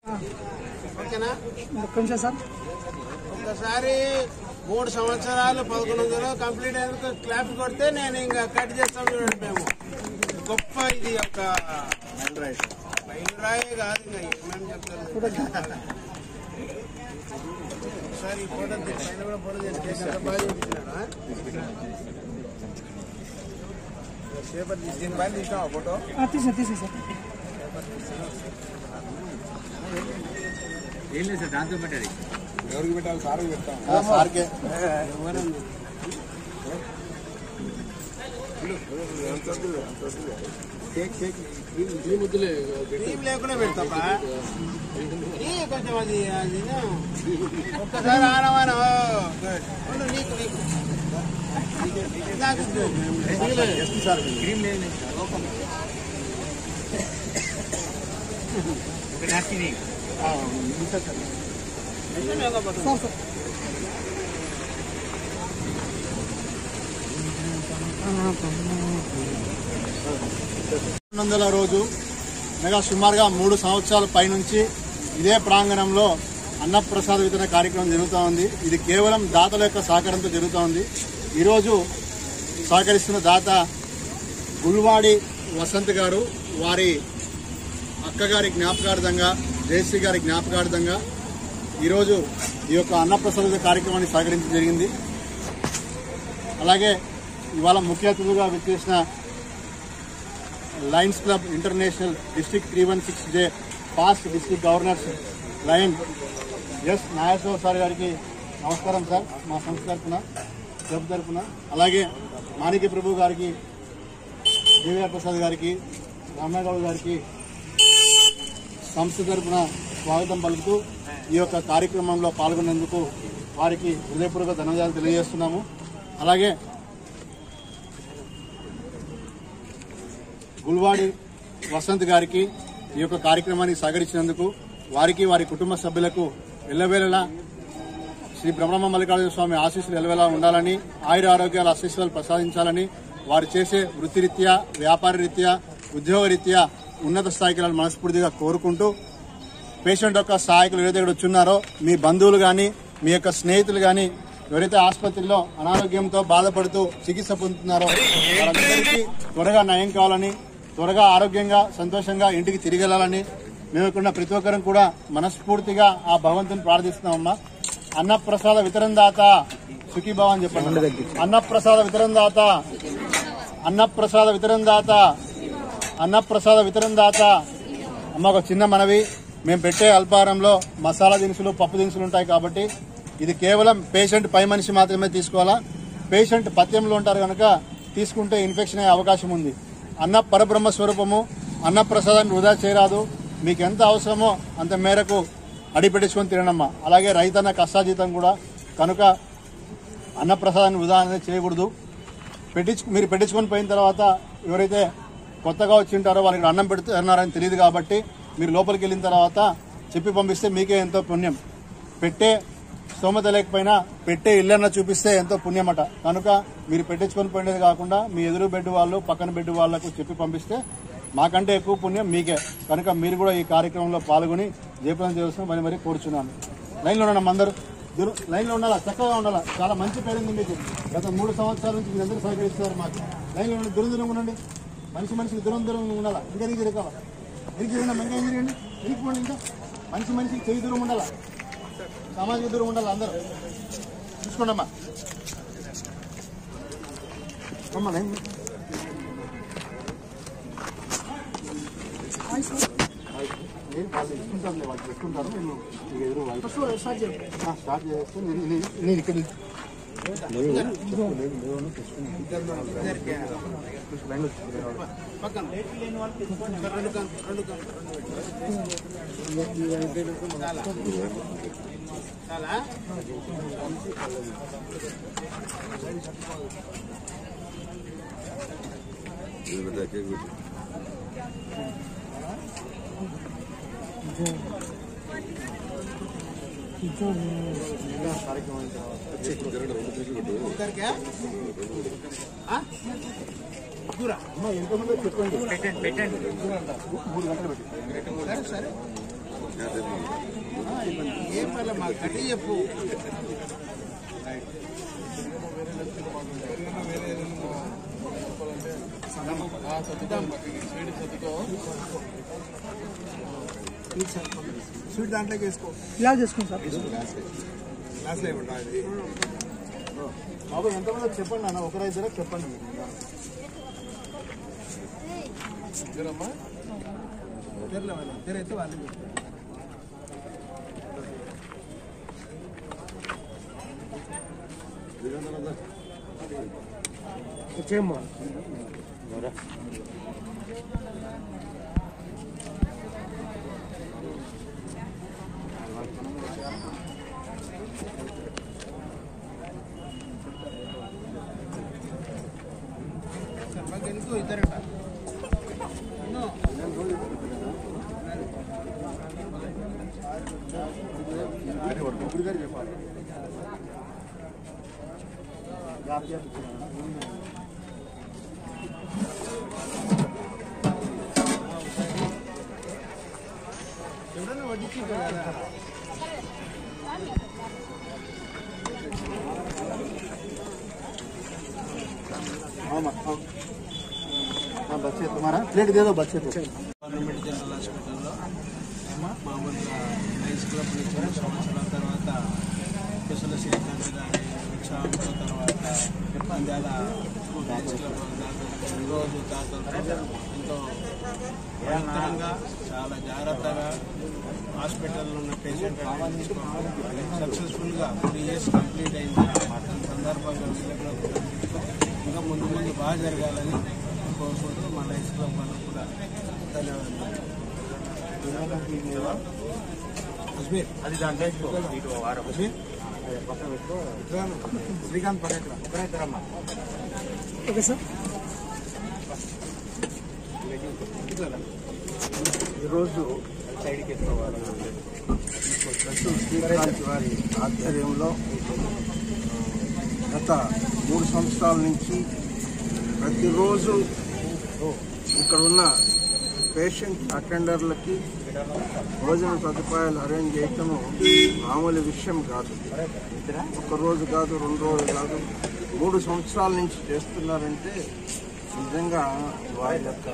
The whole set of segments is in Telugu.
ఓకేనా ఒక్క నిమిషం సార్ ఒకసారి మూడు సంవత్సరాలు పదకొండు వందలు కంప్లీట్ అయినందుకు క్లాప్ కొడితే నేను ఇంకా కట్ చేస్తాం చూడండి మేము గొప్ప ఇది ఒక మైలురాయే కాదు ఇంకా ఏమని చెప్తారు ఒకసారి ఈ ఫోటో తీ- పైన కూడా ఫోటో చేసి బాగా చూపించినారా పేపర్ తీసి దీని పైన తీసినావా ఫోటో తీసే తీసే సార్ ఏం లేదు సార్ దాంతో పెట్టారు ఎవరికి పెట్టాలి సార్ చెప్తాం సార్కే క్రీమ్ లేకుండా పెడతాపా ఈ కొంచెం అది అది ఒక్కసారి ఆనవాన ఉండు నీకు నీకు నాకు క్రీమ్ లేదు ఒక నాస్తిని సార్ సార్ వందల రోజు అనగా సుమారుగా మూడు సంవత్సరాల పైనుంచి ఇదే ప్రాంగణంలో అన్నప్రసాద వితరణ కార్యక్రమం జరుగుతూ ఉంది ఇది కేవలం దాతల యొక్క సహకారంతో జరుగుతూ ఉంది ఈరోజు సహకరిస్తున్న దాత గుల్వాడి వసంత్ గారు వారి అక్కగారి జ్ఞాపకార్థంగా జయశ్రీ గారి జ్ఞాపకార్థంగా ఈరోజు ఈ యొక్క అన్నప్రసాద కార్యక్రమాన్ని సహకరించడం జరిగింది అలాగే ఇవాళ ముఖ్య అతిథులుగా విచ్చేసిన Lions Club International district three one six J past district governors Lion S Nageswara sir గారికి నమస్కారం సార్ మా సంస్థ తరఫున క్లబ్ తరఫున అలాగే మాణిక్య ప్రభు గారికి దేవిఆర్ ప్రసాద్ గారికి రామగౌడ్ గారికి సంస్థ తరఫున స్వాగతం పలుకుతూ ఈ యొక్క కార్యక్రమంలో పాల్గొన్నందుకు వారికి హృదయపూర్వక ధన్యవాదాలు తెలియజేస్తున్నాము అలాగే గుల్వాడి వసంత్ గారికి ఈ యొక్క కార్యక్రమానికి సహకరించినందుకు వారికి వారి కుటుంబ సభ్యులకు ఎల్లవేళలా శ్రీ బ్రహ్మ మల్లికార్జున స్వామి ఆశీస్సులు ఎల్లవేళలా ఉండాలని ఆయుర ఆరోగ్యాల ఆశీస్సులు ప్రసాదించాలని వారు చేసే వృత్తిరీత్యా వ్యాపార రీత్యా ఉద్యోగ రీత్యా ఉన్నత స్థాయికి వెళ్ళాలని మనస్ఫూర్తిగా కోరుకుంటూ పేషెంట్ యొక్క సహాయకులు ఎవరైతే ఇక్కడ వచ్చున్నారో మీ బంధువులు కానీ మీ యొక్క స్నేహితులు కానీ ఎవరైతే ఆసుపత్రిలో అనారోగ్యంతో బాధపడుతూ చికిత్స పొందుతున్నారో వారందరికీ త్వరగా నయం కావాలని త్వరగా ఆరోగ్యంగా సంతోషంగా ఇంటికి తిరిగి వెళ్ళాలని మేము ఇక్కడ ఉన్న ప్రతి ఒక్కరం కూడా మనస్ఫూర్తిగా ఆ భగవంతుని ప్రార్థిస్తున్నామమ్మా అన్నప్రసాద వితరణ దాత సుఖీభావ అని చెప్పండి అన్నప్రసాద వితరణ దాత అన్నప్రసాద వితరణ దాత అన్నప్రసాద వితరణ దాత అమ్మ ఒక చిన్న మనవి మేము పెట్టే అల్పాహారంలో మసాలా దినుసులు పప్పు దినుసులు ఉంటాయి కాబట్టి ఇది కేవలం పేషెంట్ పై మనిషి మాత్రమే తీసుకోవాలా పేషెంట్ పథ్యంలో ఉంటారు కనుక తీసుకుంటే ఇన్ఫెక్షన్ అయ్యే అవకాశం ఉంది అన్న పరబ్రహ్మ స్వరూపము అన్న ప్రసాదాన్ని వృధా చేయరాదు మీకు ఎంత అవసరమో అంత మేరకు అడిపెట్టించుకొని తినడమ్మా అలాగే రైతన్న కష్టాజీతం కూడా కనుక అన్నప్రసాదాన్ని వృధా అనేది చేయకూడదు పెట్టించు మీరు పెట్టించుకొని పోయిన తర్వాత ఎవరైతే కొత్తగా వచ్చి ఉంటారో వాళ్ళకి అన్నం పెడుతున్నారని తెలియదు కాబట్టి మీరు లోపలికి వెళ్ళిన తర్వాత చెప్పి పంపిస్తే మీకే ఎంతో పుణ్యం పెట్టే స్తోమత లేకపోయినా పెట్టే ఇల్లన్న చూపిస్తే ఎంతో పుణ్యమట కనుక మీరు పెట్టించుకొని పోయినది కాకుండా మీ ఎదురు బెడ్ వాళ్ళు పక్కన బెడ్ వాళ్ళకు చెప్పి పంపిస్తే మాకంటే ఎక్కువ పుణ్యం మీకే కనుక మీరు కూడా ఈ కార్యక్రమంలో పాల్గొని జయప్రదం చేస్తున్న మరి మరి కోరుచున్నాను లైన్లో ఉన్నాం అందరూ దూరం లైన్లో ఉండాలా చక్కగా ఉండాలా చాలా మంచి పేరుంది మీకు గత మూడు సంవత్సరాల నుంచి మీరు అందరూ సహకరిస్తున్నారు మాకు లైన్లో ఉండండి దూరం దూరం ఉండండి మనిషి మనిషికి దూరం దూరం ఉండాలా ఇంకా ఎనికి తిరగాల ఎనికి తిరగండి ఇంకా ఏం తిరగండి ఎనికి పోండి ఇంకా మనిషి మనిషికి చెయ్యి దూరం ఉండాలా సామాజిక దూరం ఉండాలి అందరూ చూసుకోండి అమ్మా అమ్మా లైన్ నేను వాళ్ళు ఇస్తుంటారులే వాళ్ళు పెట్టుకుంటారు నేను మీకు ఎదురు వాళ్ళు స్టార్ట్ చేయండి ఆ, స్టార్ట్ చేస్తే నేను నేను- నేను ఇక్కడ పక్కన రెండు కం- రెండు కం- రెండు చాలా చాలా ఇద్దరికా? ఆ? ముగ్గురా? ఎంతమంది చెప్పండి పెట్టండి పెట్టండి మూడు గంటలు పెట్టి సరే సరే ఏ పర్లే మాకు కట్టి చెప్పు స్వీట్ దాంట్లోకి వేసుకో ఇలా చేసుకోండి సార్ గ్లాస్లో ఇవ్వండి అది బాబు ఎంతమంది చెప్పండి అన్న ఒకరు ఇద్దరు చెప్పండి మీరు. తెరలే వాళ్ళు తెరైతే వాళ్ళు వచ్చేయమ్మా మాకు ఎందుకు ఇద్దరట ముగ్గురు గారు చెప్పాలి ఎవడన్నా వడ్డించి కదా అవునా हाँ बच्चे तुम्हारा प्लेट दे दो बच्चे को గవర్నమెంట్ జనరల్ హాస్పిటల్లో మామూలుగా లైన్స్ క్లబ్ నుంచి మూడు సంవత్సరాల తర్వాత కుశల శ్రీకాంత్ గారి భిక్షాంతో తర్వాత పంద్యాల లైన్స్ క్లబ్ దాతలు రోజు దాతలతో ఎంతో నిరంతరంగా చాలా జాగ్రత్తగా హాస్పిటల్లో ఉన్న పేషెంట్ సక్సెస్ఫుల్గా త్రీ ఇయర్స్ కంప్లీట్ అయింది ఈ సందర్భంగా వీళ్ళలో కూడా ఇంకా ముందు ముందు బాగా జరగాలని కోరుకుంటూ మా లైఫ్ క్లబ్ వాళ్ళకు కూడా ధన్యవాదాలు అజ్మీర్ అది దాంట్లో వేసుకో. ఇటు వారం అజ్మీర్ ఇట్రాను. శ్రీకాంత్ పడేట్రా ఒకరే ఇద్దరమ్మా ఓకే సార్ ఈరోజు సైడ్కి వేసుకోవాలి ప్రస్తుత శ్రీకాంత్ వారి ఆధ్వర్యంలో గత మూడు సంవత్సరాల నుంచి ప్రతిరోజు ఇక్కడ ఉన్న పేషెంట్ అటెండర్లకి భోజన సదుపాయాలు అరేంజ్ చేయటం మామూలు విషయం కాదు ఒక రోజు కాదు రెండు రోజులు కాదు మూడు సంవత్సరాల నుంచి చేస్తున్నారంటే నిజంగా వారి యొక్క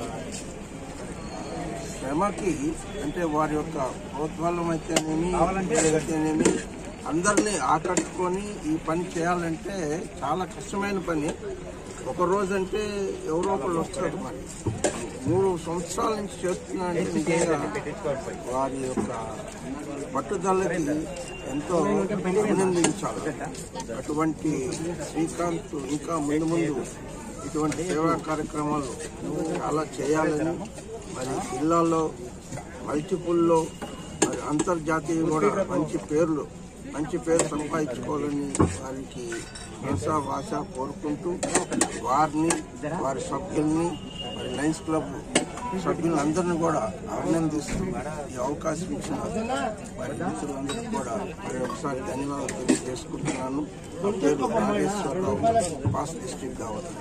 శ్రమకి అంటే వారి యొక్క ప్రోద్బలం అయితేనేమి అయితేనేమి అందరినీ ఆకట్టుకొని ఈ పని చేయాలంటే చాలా కష్టమైన పని ఒక రోజు అంటే ఎవరో ఒకళ్ళు వస్తారు మరి మూడు సంవత్సరాల నుంచి చేస్తున్నారంటే నిజంగా వారి యొక్క పట్టుదలకి ఎంతో అభినందించాలి అటువంటి శ్రీకాంత్ ఇంకా ముందు ముందు ఇటువంటి సేవా కార్యక్రమాలు చాలా చేయాలని మరి జిల్లాలో మల్టిపుల్లో మరి అంతర్జాతీయ కూడా మంచి పేర్లు మంచి పేరు సంపాదించుకోవాలని వారికి మనసా భాష కోరుకుంటూ వారిని వారి సభ్యుల్ని మరి లయన్స్ క్లబ్ సభ్యులందరినీ కూడా అభినందిస్తూ ఈ అవకాశం ఇచ్చిన వారి మిత్రులందరికీ కూడా మరి ఒకసారి ధన్యవాదాలు తెలియజేసుకుంటున్నాను నా పేరు నాగేశ్వరరావు పాస్ డిస్ట్రిక్ట్ కావాలి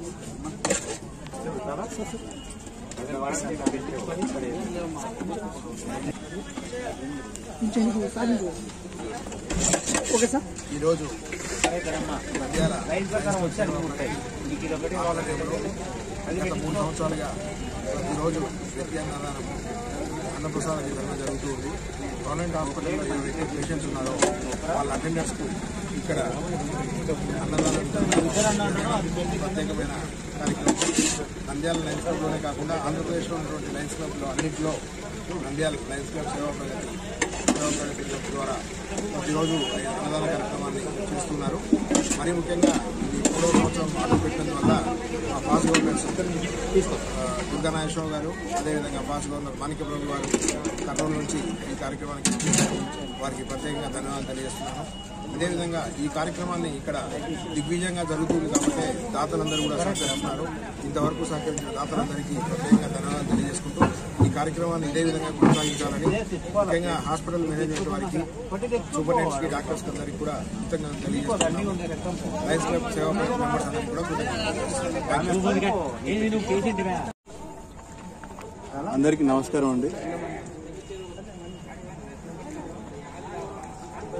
కొంచెం ఇంకో సార్ ఇంకో. ఓకే సార్ ఈరోజు నంద్యాల లైన్ ప్రకారం వచ్చారు ఉంటాయి మీకు ఇది ఒకటి ఆలయంలో గత మూడు సంవత్సరాలుగా ప్రతిరోజు ప్రత్యామ్నాయం అన్నప్రసాద వితరణ జరుగుతూ ఉంది గవర్నమెంట్ హాస్పిటల్లో ఎవరైతే పేషెంట్స్ ఉన్నారో వాళ్ళ అటెండర్స్కు ఇక్కడ అన్నదానం వితరణ ప్రత్యేకమైన కార్యక్రమం నంద్యాల లయన్స్ క్లబ్లోనే కాకుండా ఆంధ్రప్రదేశ్లో ఉన్నటువంటి లయన్స్ క్లబ్లో అన్నింటిలో నంద్యాల లయన్స్ క్లబ్ సేవా ప్రగతి సేవా ప్రగతి క్లబ్ ద్వారా ప్రతిరోజు ఈ అన్నదాన కార్యక్రమాన్ని చేస్తున్నారు మరి ముఖ్యంగా ఇది మూడో సంవత్సరం అడుగు పెట్టడం వల్ల మా పాస్ గవర్నమెంట్స్ ఆ, దుర్గా నాగేశ్వరరావు గారు అదేవిధంగా పాస్ గవర్నర్ మాణిక్యప్రభు గారు కర్నూలు నుంచి ఈ కార్యక్రమానికి ఇచ్చేశారు. వారికి ప్రత్యేకంగా ధన్యవాదాలు తెలియజేస్తున్నాను అదేవిధంగా ఈ కార్యక్రమాన్ని ఇక్కడ దిగ్విజయంగా జరుగుతుంది కాబట్టి దాతలందరూ కూడా సహకరిస్తున్నారు ఇంతవరకు సహకరించిన దాతలందరికీ ప్రత్యేకంగా ధన్యవాదాలు తెలియజేసుకుంటూ ఈ కార్యక్రమాన్ని ఇదే విధంగా కొనసాగించాలని ముఖ్యంగా హాస్పిటల్ మేనేజ్మెంట్ వారికి సూపరింటెండెంట్స్ కి డాక్టర్స్ అందరికీ కూడా కృతజ్ఞతలు తెలియజేస్తున్నాను లయన్స్ క్లబ్ సేవా ప్రగతి మెంబర్స్ అందరికీ కూడా కృతజ్ఞతలు ఏది నువ్వు పేషెంట్ అందరికీ నమస్కారం అండి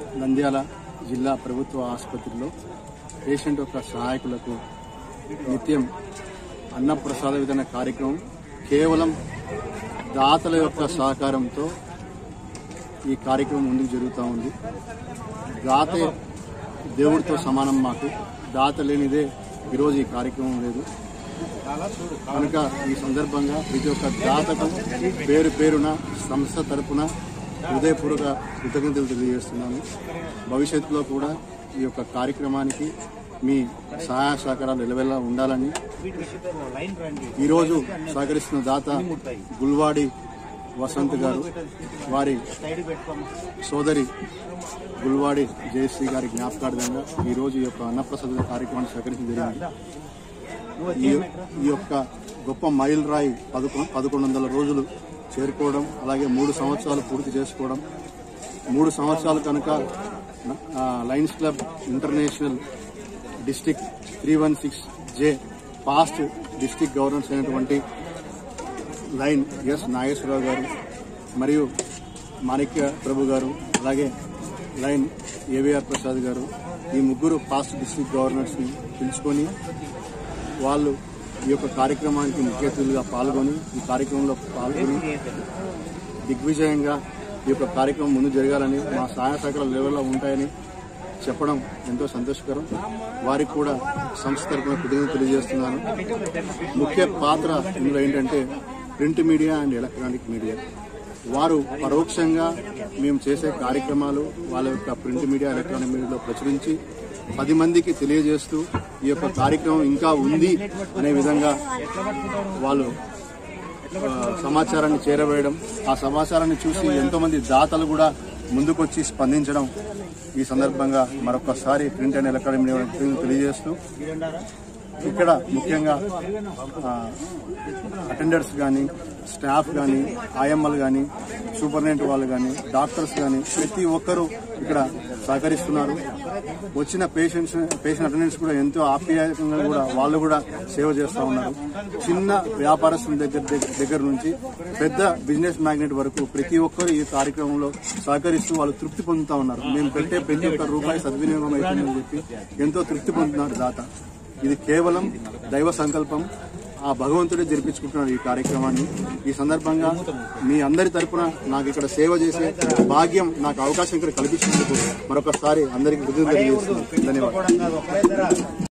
నంద్యాల జిల్లా ప్రభుత్వ ఆసుపత్రిలో పేషెంట్ యొక్క సహాయకులకు నిత్యం అన్నప్రసాద విధాన కార్యక్రమం కేవలం దాతల యొక్క సహకారంతో ఈ కార్యక్రమం ముందుకు జరుగుతూ ఉంది దాతే దేవుడితో సమానం మాకు దాత లేనిదే ఈరోజు ఈ కార్యక్రమం లేదు కనుక ఈ సందర్భంగా ప్రతి ఒక్క దాతకు పేరు పేరున సంస్థ తరపున హృదయపూర్వక కృతజ్ఞతలు తెలియజేస్తున్నాను భవిష్యత్తులో కూడా ఈ యొక్క కార్యక్రమానికి మీ సహాయ సహకారాలు నిలవెల్లా ఉండాలని ఈరోజు సహకరిస్తున్న దాత గుల్వాడి వసంత్ గారు వారి సోదరి గుల్వాడి జయశ్రీ గారి జ్ఞాపకార్థంగా ఈరోజు ఈ యొక్క అన్నప్రసాద కార్యక్రమాన్ని సహకరించడం జరిగింది ఈ ఈ యొక్క గొప్ప మైల్ రాయి పదకొండు పదకొండు వందల రోజులు చేరుకోవడం అలాగే మూడు సంవత్సరాలు పూర్తి చేసుకోవడం మూడు సంవత్సరాలు కనుక ఆ, Lions Club International district three one six J past district governors అయినటువంటి లైన్ ఎస్ నాగేశ్వరరావు గారు మరియు మాణిక్య ప్రభు గారు అలాగే లైన్ ఏవిఆర్ ప్రసాద్ గారు ఈ ముగ్గురు పాస్ట్ డిస్టిక్ గవర్నర్స్ని పిలుచుకొని వాళ్ళు ఈ యొక్క కార్యక్రమానికి ముఖ్య అతిథులుగా పాల్గొని ఈ కార్యక్రమంలో పాల్గొని దిగ్విజయంగా ఈ యొక్క కార్యక్రమం ముందు జరగాలని మా సహాయ సహకారాలు లెవెల్లో ఉంటాయని చెప్పడం ఎంతో సంతోషకరం వారికి కూడా సంస్థ తరపున కృతజ్ఞతలు తెలియజేస్తున్నాను ముఖ్య పాత్ర ఇందులో ఏంటంటే print media and electronic media వారు పరోక్షంగా మేము చేసే కార్యక్రమాలు వాళ్ళ యొక్క ప్రింట్ మీడియా ఎలక్ట్రానిక్ మీడియాలో ప్రచురించి పది మందికి తెలియజేస్తూ ఈ యొక్క కార్యక్రమం ఇంకా ఉంది అనే విధంగా వాళ్ళు ఆ, సమాచారాన్ని చేరవేయడం ఆ సమాచారాన్ని చూసి ఎంతో మంది దాతలు కూడా ముందుకొచ్చి స్పందించడం ఈ సందర్భంగా మరొకసారి ప్రింట్ అండ్ ఎలక్ట్రానిక్ మీడియా తెలియజేస్తూ ఇక్కడ ముఖ్యంగా అటెండర్స్ కానీ స్టాఫ్ కానీ ఆయమ్మలు కానీ సూపరింటెండెంట్ వాళ్ళు కానీ డాక్టర్స్ కానీ ప్రతి ఒక్కరూ ఇక్కడ సహకరిస్తున్నారు వచ్చిన పేషెంట్స్ పేషెంట్ అటెండెంట్స్ కూడా ఎంతో ఆప్యాయంగా కూడా వాళ్ళు కూడా సేవ చేస్తూ ఉన్నారు చిన్న వ్యాపారస్తుల దగ్గర దగ్గర- దగ్గర నుంచి పెద్ద బిజినెస్ మ్యాగ్నెట్ వరకు ప్రతి ఒక్కరు ఈ కార్యక్రమంలో సహకరిస్తూ వాళ్ళు తృప్తి పొందుతా ఉన్నారు మేము పెట్టే ప్రతి ఒక్క రూపాయి సద్వినియోగం అవుతుందని చెప్పి ఎంతో తృప్తి పొందుతున్నారు దాత ఇది కేవలం దైవ సంకల్పం ఆ భగవంతుడే జరిపించుకుంటున్నాడు ఈ కార్యక్రమాన్ని ఈ సందర్భంగా మీ అందరి తరపున నాకు ఇక్కడ సేవ చేసే భాగ్యం నాకు అవకాశం ఇక్కడ కల్పించినందుకు మరొకసారి అందరికీ కృతజ్ఞతలు తెలియజేస్తున్నాను ధన్యవాదాలు